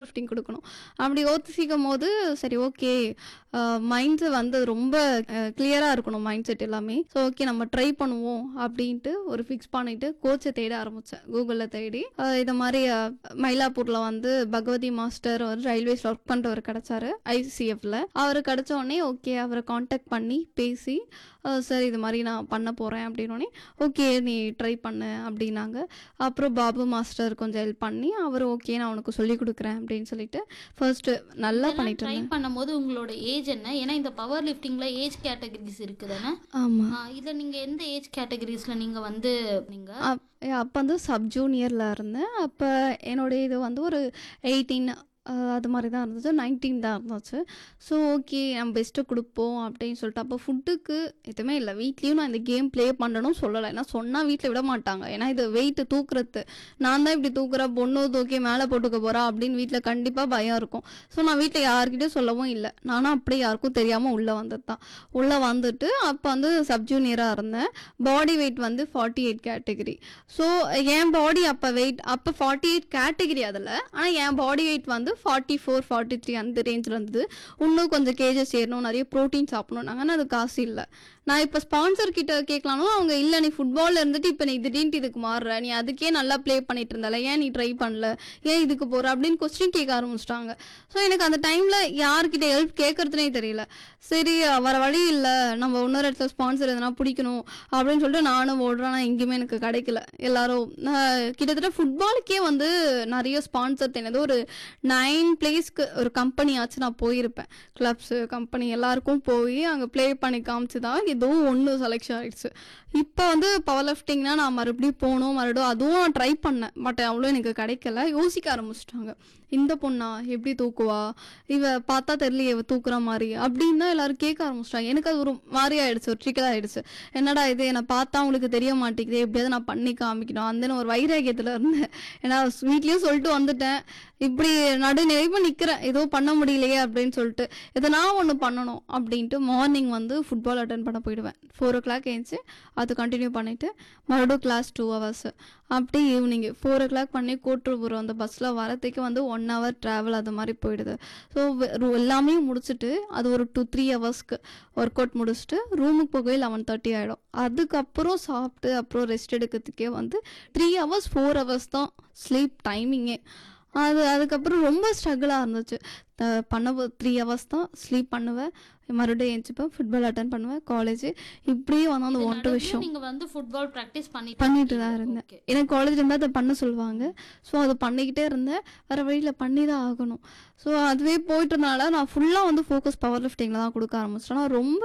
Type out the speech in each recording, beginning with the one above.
Lifting கொடுக்கணும் அப்படி யோசிக்கும் போது சரி ஓகே மைண்ட் வந்து ரொம்ப கிளியராக இருக்கணும் மைண்ட் செட் எல்லாமே ஸோ ஓகே நம்ம ட்ரை பண்ணுவோம் அப்படின்ட்டு ஒரு ஃபிக்ஸ் பண்ணிட்டு கோச்சை தேட ஆரம்பித்தேன் கூகுளில் தேடி அஹ் இது மாதிரி அஹ், மயிலாப்பூரில் வந்து பகவதி மாஸ்டர் ஒரு ரயில்வேஸில் ஒர்க் பண்ணுறவர் கிடச்சாரு ஐசிஎஃப்ல அவர் கிடச்ச உடனே ஓகே அவரை காண்டாக்ட் பண்ணி பேசி அஹ், சார் இது மாதிரி நான் பண்ண போகிறேன் அப்படின்னோடனே ஓகே நீ ட்ரை பண்ணு அப்படின்னாங்க அப்புறம் பாபு மாஸ்டர் கொஞ்சம் ஹெல்ப் பண்ணி அவர் ஓகே நான் உனக்கு சொல்லி கொடுக்குறேன் அப்படின்னு சொல்லிட்டு ஃபர்ஸ்ட் நல்லா பண்ணிட்டு ட்ரை இருந்தேன் பண்ணும்போது உங்களோட ஏஜ் என்ன ஏன்னா இந்த பவர் லிஃப்டிங்ல ஏஜ் கேட்டகரிஸ் இருக்குதானே ஆமாம் இதுல நீங்க எந்த ஏஜ் கேட்டகரிஸ்ல நீங்க வந்து நீங்க அப்போ வந்து சப் ஜூனியரில் இருந்தேன் அப்போ என்னுடைய இது வந்து ஒரு எயிட்டீன் அது மாதிரி தான் இருந்துச்சு நைன்டீன் தான் இருந்துச்சு ஸோ ஓகே நம்ம பெஸ்ட்டு கொடுப்போம் அப்படின்னு சொல்லிட்டு அப்போ ஃபுட்டுக்கு எதுவுமே இல்லை வீட்லேயும் நான் இந்த கேம் ப்ளே பண்ணணும் சொல்லலை ஏன்னா சொன்னால் வீட்டில் விட மாட்டாங்க ஏன்னா இது வெயிட்டு தூக்குறது நான் தான் இப்படி தூக்குற பொண்ணு தூக்கி மேலே போட்டுக்க போகிறா அப்படின்னு வீட்டில் கண்டிப்பாக பயம் இருக்கும் ஸோ நான் வீட்டில் யார்கிட்டயும் சொல்லவும் இல்லை நானும் அப்படியே யாருக்கும் தெரியாமல் உள்ளே வந்தது தான் உள்ளே வந்துட்டு அப்போ வந்து சப் ஜூனியராக இருந்தேன் பாடி வெயிட் வந்து ஃபார்ட்டி எயிட் கேட்டகரி ஸோ என் பாடி அப்போ வெயிட் அப்போ ஃபார்ட்டி எயிட் கேட்டகரி அதில் ஆனால் என் பாடி வெயிட் வந்து ஃபார்ட்டி ஃபோர் ஃபார்ட்டி த்ரீ அந்த ரேஞ்சில் இருந்தது இன்னும் கொஞ்சம் கேஜஸ் ஏறணும் நிறைய ப்ரோட்டீன் சாப்பிடணும் ஆனால் அது காசு இல்லை நான் இப்போ ஸ்பான்சர் கிட்ட கேட்கலானும் அவங்க இல்லை நீ ஃபுட்பாலில் இருந்துட்டு இப்போ நீ திடீர்னு இதுக்கு மாறுற நீ அதுக்கே நல்லா ப்ளே பண்ணிட்டு இருந்தால ஏன் நீ ட்ரை பண்ணல ஏன் இதுக்கு போகிற அப்படின்னு கொஸ்டின் கேட்க ஆரம்பிச்சிட்டாங்க ஸோ எனக்கு அந்த டைமில் யார்கிட்ட ஹெல்ப் கேட்கறதுனே தெரியல சரி வர வழி இல்லை நம்ம இன்னொரு இடத்துல ஸ்பான்சர் எதனா பிடிக்கணும் அப்படின்னு சொல்லிட்டு நானும் ஓடுறேன் ஆனால் எங்கேயுமே எனக்கு கிடைக்கல எல்லாரும் நான் கிட்டத்தட்ட ஃபுட்பாலுக்கே வந்து நிறைய ஸ்பான்சர் தெரியாது ஒரு நைன் பிளேஸ்க்கு ஒரு கம்பெனி ஆச்சு நான் போயிருப்பேன் கிளப்ஸு கம்பெனி எல்லாருக்கும் போய் அங்கே ப்ளே பண்ணி காமிச்சு தான் ஏதோ ஒன்று செலெக்ஷன் ஆயிடுச்சு இப்போ வந்து பவர் லிஃப்டிங்னா நான் மறுபடியும் போகணும் மறுபடியும் அதுவும் நான் ட்ரை பண்ணேன் பட் அவ்வளோ எனக்கு கிடைக்கல யோசிக்க ஆரம்பிச்சிட்டாங்க இந்த பொண்ணா எப்படி தூக்குவா இவ பார்த்தா தெரியலையே இவ தூக்குற மாதிரி அப்படின்னு தான் எல்லாரும் கேட்க ஆரம்பிச்சிட்டாங்க எனக்கு அது ஒரு மாதிரி ஆயிடுச்சு ஒரு ட்ரிக்கல் ஆயிடுச்சு என்னடா இது என்னை பார்த்தா அவங்களுக்கு தெரிய மாட்டேங்குது எப்படியாவது நான் பண்ணி காமிக்கணும் அந்த ஒரு வைராகியத்தில் இருந்தேன் ஏன்னா வீட்லேயும் சொல்லிட்டு வந்துட்டேன் இப்படி நடுநிலைமை நிற்கிறேன் ஏதோ பண்ண முடியலையே அப்படின்னு சொல்லிட்டு எதனா ஒன்று பண்ணணும் அப்படின்ட்டு மார்னிங் வந்து ஃபுட்பால் அட்டன் பண்ண போயிடுவேன் ஃபோர் ஓ கிளாக் ஏஞ்சி அது கண்டினியூ பண்ணிவிட்டு மறுபடியும் கிளாஸ் டூ ஹவர்ஸ் அப்படி ஈவினிங் ஃபோர் ஓ கிளாக் பண்ணி கோட்டூர்புரம் அந்த பஸ்ஸில் வரத்துக்கு வந்து ஒன் ஹவர் ட்ராவல் அது மாதிரி போயிடுது ஸோ எல்லாமே முடிச்சுட்டு அது ஒரு டூ த்ரீ ஹவர்ஸ்க்கு ஒர்க் அவுட் முடிச்சுட்டு ரூமுக்கு போகவே லெவன் தேர்ட்டி ஆகிடும் அதுக்கப்புறம் சாப்பிட்டு அப்புறம் ரெஸ்ட் எடுக்கிறதுக்கே வந்து த்ரீ ஹவர்ஸ் ஃபோர் ஹவர்ஸ் தான் ஸ்லீப் டைமிங்கே அது அதுக்கப்புறம் ரொம்ப ஸ்ட்ரகிளாக இருந்துச்சு த- பண்ண த்ரீ ஹவர்ஸ் தான் ஸ்லீப் பண்ணுவேன் மறுபடியும் எழுந்திரிப்பேன் ஃபுட்பால் அட்டன் பண்ணுவேன் காலேஜ் இப்படியே வந்து அந்த ஒன் டூ விஷயம் நீங்க வந்து ஃபுட்பால் பிராக்டிஸ் பண்ணிட்டு பண்ணிட்டு தான் இருக்கீங்க. இருந்தேன் Okay. எனக்கு காலேஜ் இருந்தால் அதை பண்ண சொல்லுவாங்க ஸோ அதை பண்ணிக்கிட்டே இருந்தேன் வேறு வழியில் பண்ணி தான் ஆகணும் ஸோ அதுவே போயிட்டு இருந்தனால நான் ஃபுல்லாக வந்து ஃபோக்கஸ் பவர் லிஃப்டிங்கில் தான் கொடுக்க ஆரம்பிச்சிட்டேன் ஆனா ரொம்ப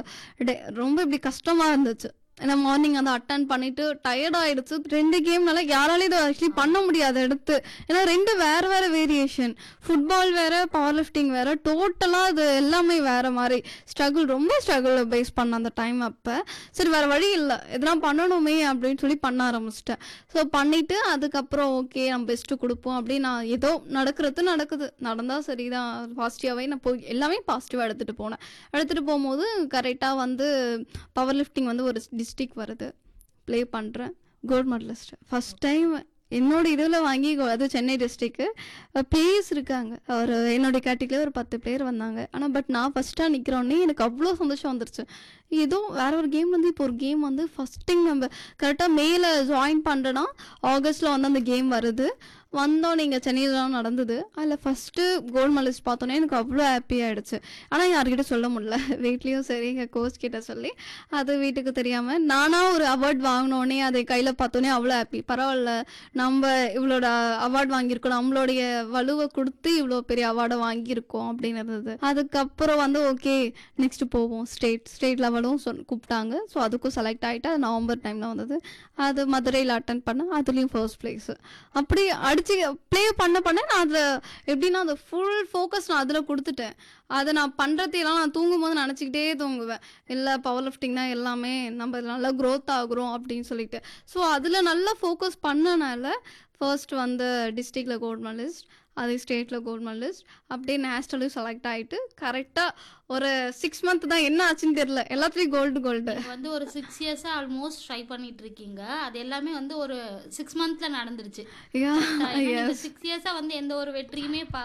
டே- ரொம்ப இப்படி கஷ்டமாக இருந்துச்சு ஏன்னா மார்னிங் வந்து அட்டன் பண்ணிட்டு டயர்ட் ஆயிடுச்சு ரெண்டு கேம்னால யாராலையும் இதை ஆக்சுவலி பண்ண முடியாது எடுத்து ஏன்னா ரெண்டு வேற வேற வேரியேஷன் ஃபுட்பால் வேற பவர் லிஃப்டிங் வேற டோட்டலாக அது எல்லாமே வேற மாதிரி ஸ்ட்ரகிள் ரொம்ப ஸ்ட்ரகிள் பேஸ் பண்ண அந்த டைம் அப்போ சரி வேற வழி இல்லை எதனா பண்ணணுமே அப்படின்னு சொல்லி பண்ண ஆரம்பிச்சிட்டேன் ஸோ பண்ணிட்டு அதுக்கப்புறம் ஓகே நம்ம பெஸ்ட்டு கொடுப்போம் அப்படின்னு நான் ஏதோ நடக்கிறது நடக்குது நடந்தால் சரிதான் பாசிட்டிவாகவே நான் போய் எல்லாமே பாசிட்டிவாக எடுத்துகிட்டு போனேன் எடுத்துகிட்டு போகும்போது கரெக்டாக வந்து பவர் லிஃப்டிங் வந்து ஒரு டிஸ்ட்ரிக் வருது ப்ளே பண்ணுறேன் கோல்ட் மெடலிஸ்ட் ஃபஸ்ட் டைம் என்னோட இதில் வாங்கி go- அது சென்னை டிஸ்ட்ரிக்கு பிளேயர்ஸ் இருக்காங்க ஒரு என்னுடைய கேட்டகிரியில் ஒரு பத்து பேர் வந்தாங்க ஆனால் பட் நான் ஃபஸ்ட்டாக நிற்கிறோன்னே எனக்கு அவ்வளோ சந்தோஷம் வந்துருச்சு ஏதோ வேற ஒரு கேம் வந்து இப்போ ஒரு கேம் வந்து ஃபஸ்ட் டைம் நம்ம கரெக்டாக மேலே ஜாயின் பண்ணுறோன்னா ஆகஸ்ட்டில் வந்து அந்த கேம் வருது வந்தோம் நீங்கள் சென்னையில் தான் நடந்தது அதில் ஃபஸ்ட்டு கோல்டு மெடலிஸ்ட் பார்த்தோன்னே எனக்கு அவ்வளோ ஹாப்பி ஆயிடுச்சு ஆனால் யார்கிட்ட சொல்ல முடியல வீட்லேயும் சரி எங்கள் கோச் கிட்ட சொல்லி அது வீட்டுக்கு தெரியாமல் நானாக ஒரு அவார்ட் வாங்கினோடனே அதை கையில் பார்த்தோன்னே அவ்வளோ ஹாப்பி பரவாயில்ல நம்ம இவ்வளோட அவார்ட் வாங்கியிருக்கோம் நம்மளுடைய வலுவை கொடுத்து இவ்வளோ பெரிய அவார்டை வாங்கியிருக்கோம் அப்படின்னு இருந்தது அதுக்கப்புறம் வந்து ஓகே நெக்ஸ்ட் போவோம் ஸ்டேட் ஸ்டேட் லெவலும் சொல் கூப்பிட்டாங்க ஸோ அதுக்கும் செலக்ட் ஆகிட்டு அது நவம்பர் டைமில் வந்தது அது மதுரையில் அட்டன் பண்ணேன் அதுலேயும் ஃபர்ஸ்ட் ப்ளேஸ் அப்படி அடிச்சு ப்ளே பண்ண பண்ண நான் அதில் எப்படின்னா அந்த ஃபுல் ஃபோக்கஸ் நான் அதில் கொடுத்துட்டேன் அதை நான் பண்ணுறதையெல்லாம் நான் தூங்கும்போது நினச்சிக்கிட்டே தூங்குவேன் இல்லை பவர் லிஃப்டிங் தான் எல்லாமே நம்ம இதுல நல்லா க்ரோத் ஆகுறோம் அப்படின்னு சொல்லிட்டு ஸோ அதில் நல்லா ஃபோக்கஸ் பண்ணனால ஃபர்ஸ்ட் வந்து டிஸ்ட்ரிக்டில் கோல்ட் மெடலிஸ்ட் அது ஸ்டேட்டில் கோல்ட் மெடலிஸ்ட் அப்படியே நேஷ்னலையும் செலக்ட் ஆகிட்டு கரெக்டாக ஒரு சிக்ஸ் மந்த் தான் என்ன ஆச்சுன்னு தெரியல எல்லாத்துலேயும் கோல்டு கோல்டு நீங்க வந்து ஒரு சிக்ஸ் இயர்ஸா ஆல்மோஸ்ட் ட்ரை பண்ணிட்டு இருக்கீங்க அது எல்லாமே வந்து ஒரு சிக்ஸ் மந்த்ல நடந்துருச்சு யா சிக்ஸ் இயர்ஸா வந்து எந்த ஒரு வெற்றியுமே